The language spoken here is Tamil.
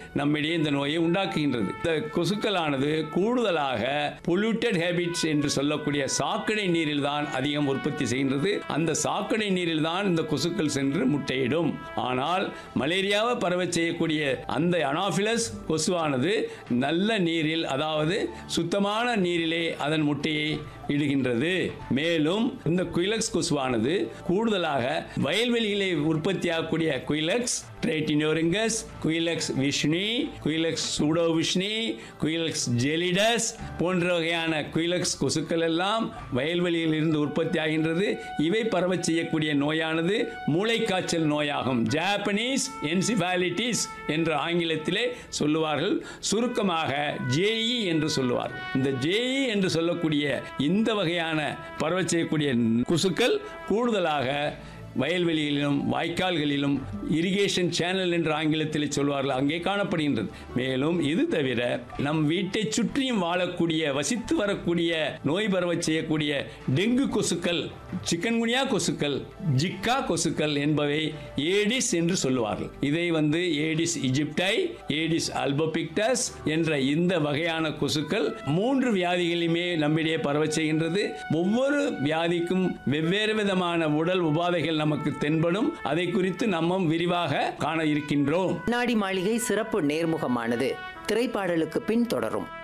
நம்மிடையே இந்த நோயை உண்டாக்குகின்றது இந்த கொசுக்களானது கூடுதலாக பொல்யூட்டட் ஹேபிட்ஸ் என்று சொல்லக்கூடிய சாக்கடை நீரில் தான் அதிகம் உற்பத்தி செய்கின்றது அந்த சாக்கடை நீரில் தான் இந்த கொசுக்கள் சென்று முட்டையிடும் ஆனால் மலேரியாவை பரவச் செய்யக்கூடிய அந்த அனாஃபிலஸ் கொசுவானது நல்ல நீரில் அதாவது சுத்தமான நீரிலே அதன் முட்டையை இடுகின்றது மேலும் இந்த குயிலக்ஸ் கொசுவானது கூடுதலாக வயல்வெளிகளை உற்பத்தியாகக்கூடிய குயிலக்ஸ் ட்ரைட்டினோரிங்கஸ் குயிலக்ஸ் விஷ்ணி குயிலக்ஸ் சூடோ விஷ்ணி குயிலக்ஸ் ஜெலிடஸ் போன்ற வகையான குயிலக்ஸ் கொசுக்கள் எல்லாம் வயல்வெளியில் இருந்து உற்பத்தி ஆகின்றது இவை பரவச் செய்யக்கூடிய நோயானது மூளைக்காய்ச்சல் நோயாகும் ஜாப்பனீஸ் என்சிபாலிட்டிஸ் என்று ஆங்கிலத்திலே சொல்லுவார்கள் சுருக்கமாக ஜேஇ என்று சொல்லுவார்கள் இந்த ஜேஇ என்று சொல்லக்கூடிய இந்த வகையான பரவச் செய்யக்கூடிய கொசுக்கள் கூடுதலாக வயல்வெளிகளிலும் வாய்க்கால்களிலும் இரிகேஷன் சேனல் என்று ஆங்கிலத்தில் சொல்வார்கள் அங்கே காணப்படுகின்றது மேலும் இது தவிர நம் வீட்டை சுற்றியும் வாழக்கூடிய வசித்து வரக்கூடிய நோய் பரவச் செய்யக்கூடிய டெங்கு கொசுக்கள் சிக்கன்குனியா கொசுக்கள் ஜிக்கா கொசுக்கள் என்பவை ஏடிஸ் என்று சொல்லுவார்கள் இதை வந்து ஏடிஸ் இஜிப்டை ஏடிஸ் அல்போபிக்டஸ் என்ற இந்த வகையான கொசுக்கள் மூன்று வியாதிகளையுமே நம்மிடையே பரவச் செய்கின்றது ஒவ்வொரு வியாதிக்கும் வெவ்வேறு விதமான உடல் உபாதைகள் நமக்கு தென்படும் அதை குறித்து நம்ம விரிவாக காண இருக்கின்றோம் நாடி மாளிகை சிறப்பு நேர்முகமானது திரைப்பாடலுக்கு பின் தொடரும்